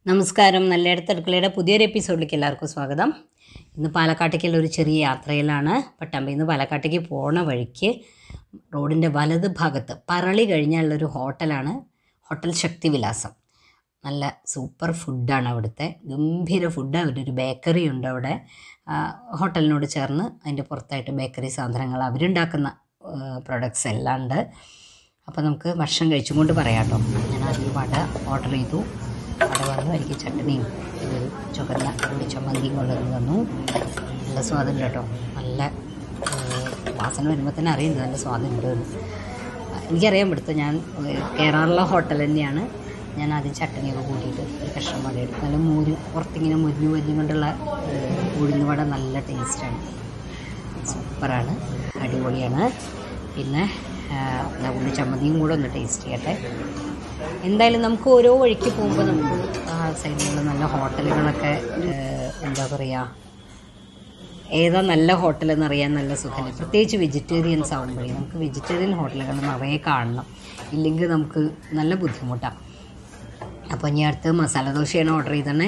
നമസ്കാരം നല്ലയിടത്ത് അടുക്കളയുടെ പുതിയൊരു എപ്പിസോഡിലേക്ക് എല്ലാവർക്കും സ്വാഗതം ഇന്ന് പാലക്കാട്ടേക്കുള്ള ഒരു ചെറിയ യാത്രയിലാണ് പട്ടാമ്പിയിൽ നിന്ന് പാലക്കാട്ടേക്ക് പോണ വഴിക്ക് റോഡിൻ്റെ വലത് ഭാഗത്ത് പറളി കഴിഞ്ഞുള്ളൊരു ഹോട്ടലാണ് ഹോട്ടൽ ശക്തിവിലാസം നല്ല സൂപ്പർ ഫുഡാണ് അവിടുത്തെ ഗംഭീര ഫുഡ് അവിടെ ഒരു ബേക്കറി ഉണ്ട് അവിടെ ആ, ഹോട്ടലിനോട് ചേർന്ന് അതിൻ്റെ പുറത്തായിട്ട് ബേക്കറി സാധനങ്ങൾ അവരുണ്ടാക്കുന്ന പ്രൊഡക്ട്സ് എല്ലാം ഉണ്ട് അപ്പോൾ നമുക്ക് ഭക്ഷണം കഴിച്ചും കൊണ്ട് പറയാം കേട്ടോ ഞാൻ ആദ്യം വട ഓർഡർ ചെയ്തു വട വന്നു എനിക്ക് ചട്ടണിയും ഒരു ചുവന്ന ഉള്ളി ചമ്മന്തിയും കൊണ്ടുവന്ന് തന്നു നല്ല സ്വാദുണ്ട് കേട്ടോ നല്ല ഏഹ്, വാസന വരുമ്പോൾ തന്നെ അറിയുന്നത് നല്ല സ്വാദുണ്ട് എന്ന്. എനിക്കറിയാൻ പറ്റും ഞാൻ ഏഹ്, കയറാറുള്ള ഹോട്ടൽ തന്നെയാണ് ഞാൻ ആദ്യം ചട്ടണിയൊക്കെ കൂട്ടിയിട്ട് ഒരു കഷ്ണം വട എടുക്കും നല്ല മോര് പുറത്തിങ്ങനെ മുരിഞ്ഞു മുരിഞ്ഞു കൊണ്ടുള്ള ഏഹ്, ഉഴുന്ന് വട നല്ല ടേസ്റ്റാണ് സൂപ്പറാണ് അടിപൊളിയാണ് പിന്നെ ആ, ഉള്ളി ചമ്മന്തിയും കൂടെ ഒന്ന് ടേസ്റ്റ് ചെയ്യട്ടെ എന്തായാലും നമുക്ക് ഓരോ വഴിക്ക് പോകുമ്പോൾ നമുക്ക് ആ സൈഡിലുള്ള നല്ല ഹോട്ടലുകളൊക്കെ ഏഹ്, എന്താ പറയുക ഏതാ നല്ല ഹോട്ടൽ എന്നറിയാൻ നല്ല സുഖമല്ലേ പ്രത്യേകിച്ച് വെജിറ്റേറിയൻസ് ആകുമ്പോഴേ നമുക്ക് വെജിറ്റേറിയൻ ഹോട്ടലുകൾ നിറയെ കാണണം ഇല്ലെങ്കിൽ നമുക്ക് നല്ല ബുദ്ധിമുട്ടാണ് അപ്പോൾ ഇനി അടുത്ത് മസാല ദോശയാണ് ഓർഡർ ചെയ്തത്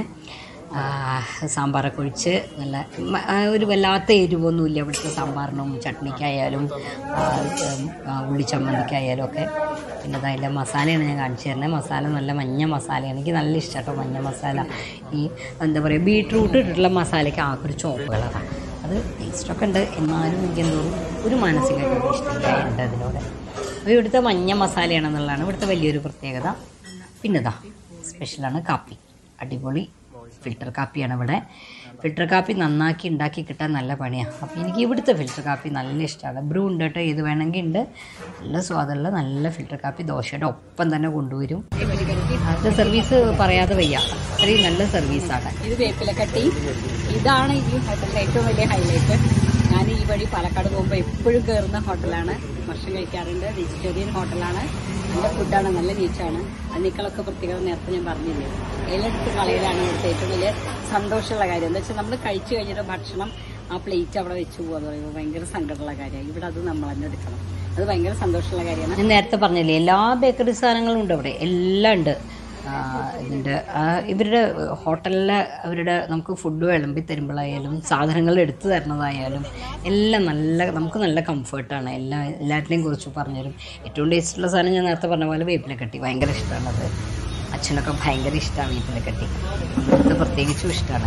സാമ്പാറൊക്കെ ഒഴിച്ച് നല്ല മ- ആ, ഒരു വല്ലാത്ത എരിവൊന്നുമില്ല ഇവിടുത്തെ സാമ്പാറിനും ചട്നിക്കായാലും ആ, ഉം, ആ, ഉള്ളി ചമ്മന്തിക്കായാലും ഒക്കെ പിന്നെ അതിലെ മസാലയാണ് ഞാൻ കാണിച്ചു തരുന്നത് മസാല നല്ല മഞ്ഞ മസാലയാണ് എനിക്ക് നല്ല ഇഷ്ടം കേട്ടോ മഞ്ഞ മസാല ഈ എന്താ പറയുക ബീട്രൂട്ട് ഇട്ടിട്ടുള്ള മസാലയ്ക്ക് ആകെ ഒരു ചോപ്പ് കളറാണ് അത് ടേസ്റ്റൊക്കെ ഉണ്ട് എന്നാലും എനിക്ക് എന്തോ ഒരു മാനസികമായിട്ട് ഇഷ്ടമില്ല ഉണ്ട് അതിനോട് അപ്പോൾ ഇവിടുത്തെ മഞ്ഞ മസാലയാണെന്നുള്ളതാണ് ഇവിടുത്തെ വലിയൊരു പ്രത്യേകത പിന്നെതാ സ്പെഷ്യലാണ് കാപ്പി അടിപൊളി ഫിൽറ്റർ കാപ്പിയാണ് ഇവിടെ ഫിൽറ്റർ കാപ്പി നന്നാക്കി ഉണ്ടാക്കി കിട്ടാൻ നല്ല പണിയാണ് അപ്പോൾ എനിക്ക് ഇവിടുത്തെ ഫിൽറ്റർ കാപ്പി നല്ല ഇഷ്ടമാണ് ബ്രൂ ഉണ്ട് കേട്ടോ ഏത് വേണമെങ്കിൽ ഉണ്ട് നല്ല സ്വാദുള്ള നല്ല ഫിൽറ്റർ കാപ്പി ദോശയുടെ ഒപ്പം തന്നെ കൊണ്ടുവരും അത് സർവീസ് പറയാതെ വയ്യ അത്രയും നല്ല സർവീസാണ് ഇത് വേപ്പിലക്കട്ടി ഇതാണ് ഈ ഹോട്ടലിന്റെ ഏറ്റവും വലിയ ഹൈലൈറ്റ് ഞാൻ ഈ വഴി പാലക്കാട് പോകുമ്പോൾ എപ്പോഴും കയറുന്ന ഹോട്ടലാണ് ഭക്ഷണം കഴിക്കാറുണ്ട് വെജിറ്റേറിയൻ ഹോട്ടലാണ് നല്ല ഫുഡാണ് നല്ല നീച്ചാണ് അതിനേക്കാളൊക്കെ പ്രത്യേകത നേരത്തെ ഞാൻ പറഞ്ഞില്ലേ ഇലയെടുത്ത് കളയലാണ് ഇവിടുത്തെ ഏറ്റവും വലിയ സന്തോഷമുള്ള കാര്യം എന്താ വെച്ചാൽ നമ്മൾ കഴിച്ചു കഴിഞ്ഞിട്ട് ഭക്ഷണം ആ പ്ലേറ്റ് അവിടെ വെച്ച് പോകാന്ന് പറയുമ്പോൾ ഭയങ്കര സങ്കടമുള്ള കാര്യമാണ് ഇവിടെ അത് നമ്മൾ തന്നെ എടുക്കണം അത് ഭയങ്കര സന്തോഷമുള്ള കാര്യമാണ് ഞാൻ നേരത്തെ പറഞ്ഞില്ലേ എല്ലാ ബേക്കറി സാധനങ്ങളും ഉണ്ട് അവിടെ എല്ലാം ഉണ്ട് ആ, ഇതിൻ്റെ ആ, ഇവരുടെ ഹോട്ടലിലെ അവരുടെ നമുക്ക് ഫുഡ് വിളമ്പി തരുമ്പോഴായാലും സാധനങ്ങൾ എടുത്തു തരണതായാലും എല്ലാം നല്ല നമുക്ക് നല്ല കംഫർട്ടാണ് എല്ലാ എല്ലാറ്റിനെയും കുറിച്ച് പറഞ്ഞുതരും ഏറ്റവും ടേസ്റ്റുള്ള സാധനം ഞാൻ നേരത്തെ പറഞ്ഞ പോലെ വേപ്പിലക്കട്ടി ഭയങ്കര ഇഷ്ടമാണത് അച്ഛനൊക്കെ ഭയങ്കര ഇഷ്ടമാണ് വേപ്പിലക്കട്ടി അത് പ്രത്യേകിച്ചും ഇഷ്ടമാണ്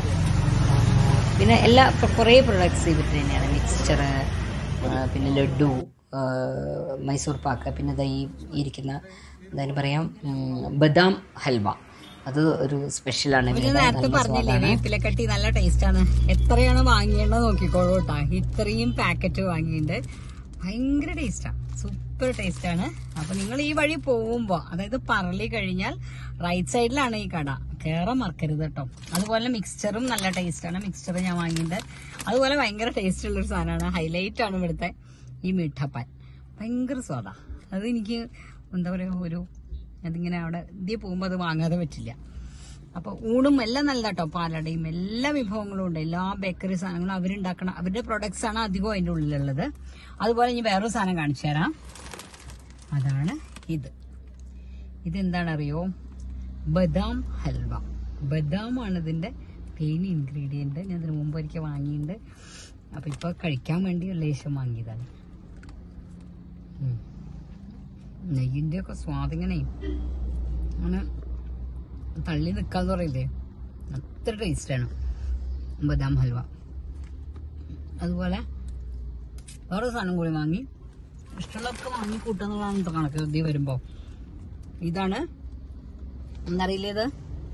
പിന്നെ എല്ലാ ഇപ്പം കുറേ പ്രൊഡക്ട്സ് ഇവർ തന്നെയാണ് മിക്സ്ചർ പിന്നെ ലഡു ആ, മൈസൂർ പാക്ക് പിന്നെ ദാ ഈ ഇരിക്കുന്ന എന്തായാലും പറയാം ഉം, ബദാം ഹൽവ അത് ഒരു സ്പെഷ്യലാണ് പിന്നെ ഇവരുടെ നേരത്തെ നല്ല പറഞ്ഞില്ലേ സ്വാദാണ്. വേപ്പിലക്കട്ടി നല്ല ടേസ്റ്റ് ആണ് എത്രയാണ് വാങ്ങിയേണ്ടത് നോക്കിക്കോളൂ കേട്ടോ ഇത്രയും പാക്കറ്റ് വാങ്ങിയിട്ടുണ്ട് ഭയങ്കര ടേസ്റ്റാ സൂപ്പർ ടേസ്റ്റ് ആണ് അപ്പൊ നിങ്ങൾ ഈ വഴി പോകുമ്പോ അതായത് പറളി കഴിഞ്ഞാൽ റൈറ്റ് സൈഡിലാണ് ഈ കട കേറാൻ മറക്കരുത് കേട്ടോ അതുപോലെ മിക്സ്ചറും നല്ല ടേസ്റ്റ് ആണ് മിക്സ്ചർ ഞാൻ വാങ്ങിയിട്ടുണ്ട് അതുപോലെ ഭയങ്കര ടേസ്റ്റ് ഉള്ള ഒരു സാധനമാണ് ഹൈലൈറ്റ് ആണ് ഇവിടുത്തെ ഈ മിഠാപ്പാൻ ഭയങ്കര സ്വാദാ അത് എനിക്ക് എന്താ പറയുക ഒരു അതിങ്ങനെ അവിടെ ഇന്ത്യ പോകുമ്പോൾ അത് വാങ്ങാതെ പറ്റില്ല അപ്പൊ ഊണും എല്ലാം നല്ല കേട്ടോ പാലടയും എല്ലാ വിഭവങ്ങളും ഉണ്ട് എല്ലാ ബേക്കറി സാധനങ്ങളും അവരുണ്ടാക്കണം അവരുടെ പ്രൊഡക്ട്സ് ആണ് അധികം അതിൻ്റെ ഉള്ളിലുള്ളത് അതുപോലെ ഇനി വേറൊരു സാധനം കാണിച്ചു തരാം അതാണ് ഇത് ഇതെന്താണെന്നറിയോ ബദാം ഹൽവ ബദാം ആണ് ഇതിന്റെ മെയിൻ ഇൻഗ്രീഡിയന്റ് ഞാൻ ഇതിനു മുമ്പ് ഒരിക്കൽ വാങ്ങിയിട്ടുണ്ട് അപ്പൊ ഇപ്പൊ കഴിക്കാൻ വേണ്ടി ഒരു ലേശം വാങ്ങിയതാണ് ഉം. നെയ്യിന്റെ ഒക്കെ സ്വാദിങ്ങനെ അങ്ങനെ തള്ളി നിൽക്കാന്ന് പറയില്ലേ അത്ര ടേസ്റ്റാണ് ബദാം ഹൽവ അതുപോലെ വേറെ സാധനം കൂടി വാങ്ങി ഇഷ്ടമുള്ളതൊക്കെ വാങ്ങി കൂട്ടുന്നതാണ് ഇപ്പൊ കണക്ക് ഇതിൽ വരുമ്പോ ഇതാണ് എന്നറിയില്ലേ ഇത്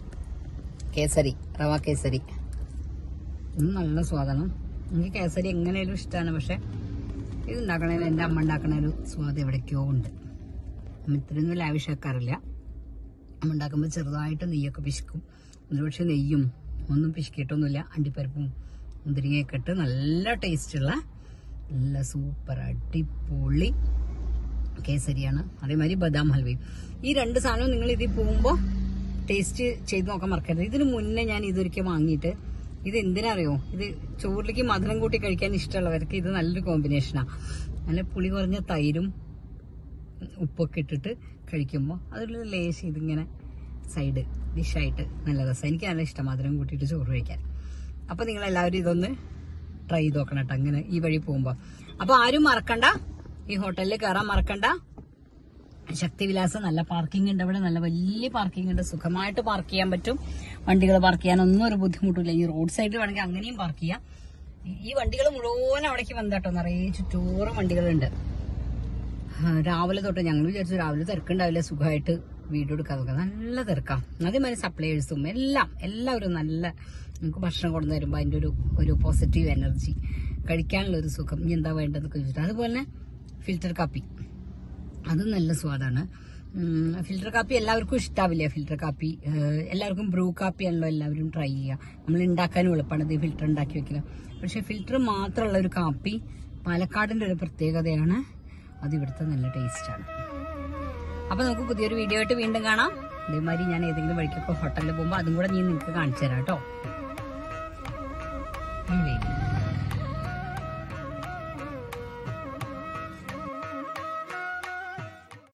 കേസരി റവ കേസരി ഇത് നല്ല സ്വാദാണ് എനിക്ക് കേസരി എങ്ങനെയാലും ഇഷ്ടമാണ് പക്ഷെ ഇത് ഉണ്ടാക്കണേലും എൻ്റെ അമ്മ ഉണ്ടാക്കണ ഒരു സ്വാദ് എവിടേക്കോ ഉണ്ട് അമ്മ ഇത്രയൊന്നും ലാവിഷാക്കാറില്ല അമ്മ ഉണ്ടാക്കുമ്പോൾ ചെറുതായിട്ട് നെയ്യൊക്കെ പിശിക്കും ഒരുപക്ഷെ നെയ്യും ഒന്നും പിശിക്കിയിട്ടൊന്നുമില്ല അണ്ടിപ്പരിപ്പും മുന്തിരിങ്ങയൊക്കെ ഇട്ട് നല്ല ടേസ്റ്റുള്ള നല്ല സൂപ്പർ അടിപൊളി കേസരിയാണ് അതേമാതിരി ബദാം ഹൽവയും ഈ രണ്ട് സാധനവും നിങ്ങൾ ഇതിൽ പോകുമ്പോൾ ടേസ്റ്റ് ചെയ്ത് നോക്കാൻ മറക്കരുത് ഇതിന് മുന്നേ ഞാൻ ഇതൊരിക്കൽ വാങ്ങിയിട്ട് ഇത് എന്തിനറിയോ ഇത് ചോറിലേക്ക് മധുരം കൂട്ടി കഴിക്കാൻ ഇഷ്ടമുള്ളവർക്ക് ഇത് നല്ലൊരു കോമ്പിനേഷനാണ് നല്ല പുളി കുറഞ്ഞ തൈരും ഉപ്പൊക്കെ ഇട്ടിട്ട് കഴിക്കുമ്പോൾ അതിലൊരു ലേശം ഇതിങ്ങനെ സൈഡ് ഡിഷായിട്ട് നല്ല രസം എനിക്ക് നല്ല ഇഷ്ടം മധുരം കൂട്ടിയിട്ട് ചോറ് കഴിക്കാൻ അപ്പൊ നിങ്ങൾ എല്ലാവരും ഇതൊന്ന് ട്രൈ ചെയ്ത് നോക്കണം കേട്ടോ അങ്ങനെ ഈ വഴി പോകുമ്പോ അപ്പൊ ആരും മറക്കണ്ട ഈ ഹോട്ടലിൽ കയറാൻ മറക്കണ്ട ശക്തിവിലാസം നല്ല പാർക്കിംഗ് ഉണ്ട് ഇവിടെ നല്ല വലിയ പാർക്കിംഗ് ഉണ്ട് സുഖമായിട്ട് പാർക്ക് ചെയ്യാൻ പറ്റും വണ്ടികൾ പാർക്ക് ചെയ്യാനൊന്നും ഒരു ബുദ്ധിമുട്ടില്ല ഈ റോഡ് സൈഡിൽ വേണമെങ്കിൽ അങ്ങനെയും പാർക്ക് ചെയ്യാം ഈ- ഈ വണ്ടികൾ മുഴുവൻ അവിടേക്ക് വന്നിട്ടോ നിറയെ ചുറ്റോറും വണ്ടികളുണ്ട് ആ, രാവിലെ തൊട്ട് ഞങ്ങൾ വിചാരിച്ചു രാവിലെ തിരക്കുണ്ടാവില്ല സുഖമായിട്ട് വീഡിയോ എടുക്കാൻ നോക്കാം നല്ല തിരക്കാം അതേമാതിരി സപ്ലൈയേഴ്സും എല്ലാം എല്ലാവരും നല്ല നമുക്ക് ഭക്ഷണം കൊണ്ടു തരുമ്പോൾ അതിൻ്റെ ഒരു ഒരു പോസിറ്റീവ് എനർജി കഴിക്കാനുള്ള ഒരു സുഖം ഇനി എന്താ വേണ്ടതെന്നൊക്കെ ചോദിച്ചിട്ട് അതുപോലെ തന്നെ ഫിൽറ്റർ കാപ്പി അതും നല്ല സ്വാദാണ് ഫിൽറ്റർ കാപ്പി എല്ലാവർക്കും ഇഷ്ടാവില്ല ഫിൽറ്റർ കാപ്പി ഏഹ് എല്ലാവർക്കും ബ്രൂ കാപ്പി ആണല്ലോ എല്ലാവരും ട്രൈ ചെയ്യുക നമ്മൾ ഉണ്ടാക്കാനും എളുപ്പമാണ് ഇത് ഫിൽറ്റർ ഉണ്ടാക്കി വെക്കുക പക്ഷെ ഫിൽറ്റർ മാത്രമുള്ള ഒരു കാപ്പി പാലക്കാടിന്റെ ഒരു പ്രത്യേകതയാണ് അത് ഇവിടുത്തെ നല്ല ടേസ്റ്റാണ് അപ്പൊ നമുക്ക് പുതിയൊരു വീഡിയോ ആയിട്ട് വീണ്ടും കാണാം ഇതേമാതിരി ഞാൻ ഏതെങ്കിലും വഴിക്കൊക്കെ ഹോട്ടലിൽ പോകുമ്പോൾ അതും കൂടെ ഞാൻ നിങ്ങൾക്ക് കാണിച്ചു തരാം കേട്ടോ